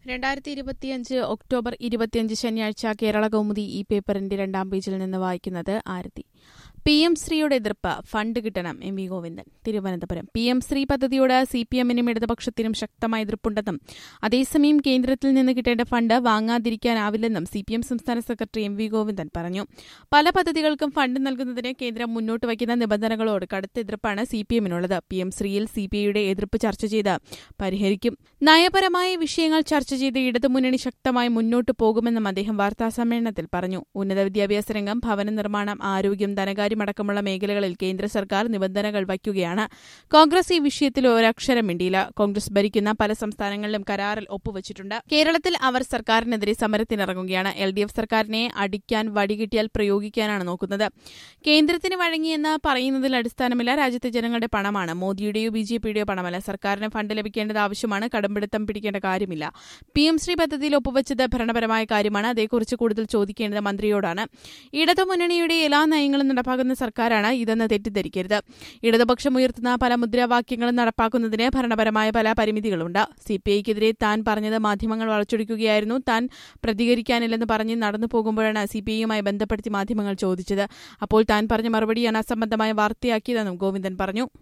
രണ്ടായിരത്തി ഇരുപത്തിയഞ്ച് ഒക്ടോബർ ഇരുപത്തിയഞ്ച് ശനിയാഴ്ച കേരള കൗമുദി ഈ പേപ്പറിന്റെ രണ്ടാം പേജിൽ നിന്ന് വായിക്കുന്നത് ആരതി പി എം ശ്രീയുടെ എതിർപ്പ് ഫണ്ട് കിട്ടണം M V Govindan Thiruvananthapuram P M Shri പദ്ധതിയോട് സി പി എമ്മിനും ഇടതുപക്ഷത്തിനും ശക്തമായ എതിർപ്പുണ്ടെന്നും അതേസമയം കേന്ദ്രത്തിൽ നിന്ന് കിട്ടേണ്ട ഫണ്ട് വാങ്ങാതിരിക്കാനാവില്ലെന്നും സി പി എം സംസ്ഥാന സെക്രട്ടറി എം വി ഗോവിന്ദൻ പറഞ്ഞു പല പദ്ധതികൾക്കും ഫണ്ട് നൽകുന്നതിന് കേന്ദ്രം മുന്നോട്ട് വയ്ക്കുന്ന നിബന്ധനകളോട് കടുത്ത എതിർപ്പാണ് സി പി എമ്മിനുള്ളത് പി എം ശ്രീയിൽ സി പി ഐയുടെ എതിർപ്പ് ചർച്ച ചെയ്ത് പരിഹരിക്കും നയപരമായ വിഷയങ്ങൾ ചർച്ച ചെയ്ത് ഇടതുമുന്നണി ശക്തമായി മുന്നോട്ട് പോകുമെന്നും അദ്ദേഹം വാർത്താസമ്മേളനത്തിൽ പറഞ്ഞു ഉന്നത വിദ്യാഭ്യാസ രംഗം ഭവന നിർമ്മാണം ആരോഗ്യം ധനകാര്യമടക്കമുള്ള മേഖലകളിൽ കേന്ദ്ര സർക്കാർ നിബന്ധനകൾ വയ്ക്കുകയാണ് കോൺഗ്രസ് ഈ വിഷയത്തിൽ ഒരക്ഷരം മിണ്ടിയില്ല കോൺഗ്രസ് ഭരിക്കുന്ന പല സംസ്ഥാനങ്ങളിലും കരാറിൽ ഒപ്പുവച്ചിട്ടുണ്ട് കേരളത്തിൽ അവർ സർക്കാരിനെതിരെ സമരത്തിനിറങ്ങുകയാണ് എൽ ഡി എഫ് സർക്കാരിനെ അടിക്കാൻ വടികിട്ടിയാൽ പ്രയോഗിക്കാനാണ് നോക്കുന്നത് കേന്ദ്രത്തിന് വഴങ്ങിയെന്ന് പറയുന്നതിൽ അടിസ്ഥാനമില്ല രാജ്യത്തെ ജനങ്ങളുടെ പണമാണ് മോദിയുടെയോ ബി ജെ പിയുടെയോ പണമല്ല സർക്കാരിന് ഫണ്ട് ലഭിക്കേണ്ടത് ആവശ്യമാണ് കടമ്പിടുത്തം പിടിക്കേണ്ട കാര്യമില്ല പി എം ശ്രീ പദ്ധതിയിൽ ഒപ്പുവച്ചത് ഭരണപരമായ കാര്യമാണ് അതേക്കുറിച്ച് കൂടുതൽ ചോദിക്കേണ്ടത് മന്ത്രിയോടാണ് ഇടതുമുന്നണിയുടെ എല്ലാ നയങ്ങളും നടപ്പാക്കുന്ന സർക്കാരാണ് ഇതെന്ന് തെറ്റിദ്ധരിക്കരുത് ഇടതുപക്ഷം ഉയർത്തുന്ന പല മുദ്രാവാക്യങ്ങളും നടപ്പാക്കുന്നതിന് ഭരണപരമായ പല പരിമിതികളുണ്ട് സി പി ഐക്കെതിരെ താൻ പറഞ്ഞത് മാധ്യമങ്ങൾ വളച്ചൊടിക്കുകയായിരുന്നു താൻ പ്രതികരിക്കാനില്ലെന്ന് പറഞ്ഞ് നടന്നു പോകുമ്പോഴാണ് സി പി ഐയുമായി ബന്ധപ്പെടുത്തി മാധ്യമങ്ങൾ ചോദിച്ചത് അപ്പോൾ താൻ പറഞ്ഞ മറുപടിയാണ് അസംബന്ധമായ വാർത്തയാക്കിയതെന്നും ഗോവിന്ദൻ പറഞ്ഞു